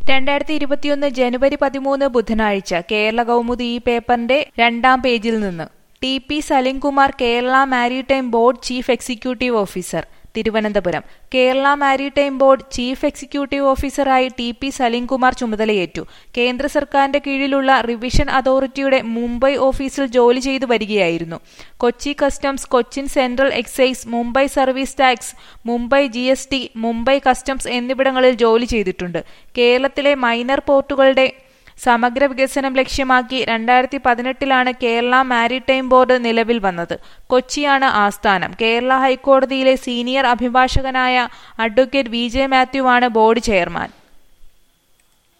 രണ്ടായിരത്തി ഇരുപത്തിയൊന്ന് ജനുവരി പതിമൂന്ന് ബുധനാഴ്ച കേരള കൗമുദി ഈ പേപ്പറിന്റെ രണ്ടാം പേജിൽ നിന്ന് T P Salimkumar Kerala maritime board chief executive officer Thiruvananthapuram Kerala maritime board chief executive ഓഫീസറായി ടി പി സലിംകുമാർ ചുമതലയേറ്റു കേന്ദ്ര സർക്കാരിന്റെ കീഴിലുള്ള റിവിഷൻ അതോറിറ്റിയുടെ മുംബൈ ഓഫീസിൽ ജോലി ചെയ്തു വരികയായിരുന്നു Kochi customs Cochin central excise Mumbai service tax Mumbai G S T Mumbai customs എന്നിവിടങ്ങളിൽ ജോലി ചെയ്തിട്ടുണ്ട് കേരളത്തിലെ മൈനർ പോർട്ടുകളുടെ സമഗ്ര വികസനം ലക്ഷ്യമാക്കി രണ്ടായിരത്തി പതിനെട്ടിലാണ് കേരള മാരിടൈം ബോർഡ് നിലവിൽ വന്നത് കൊച്ചിയാണ് ആസ്ഥാനം കേരള ഹൈക്കോടതിയിലെ സീനിയർ അഭിഭാഷകനായ അഡ്വക്കേറ്റ് വി ജെ മാത്യുവാണ് ബോർഡ് ചെയർമാൻ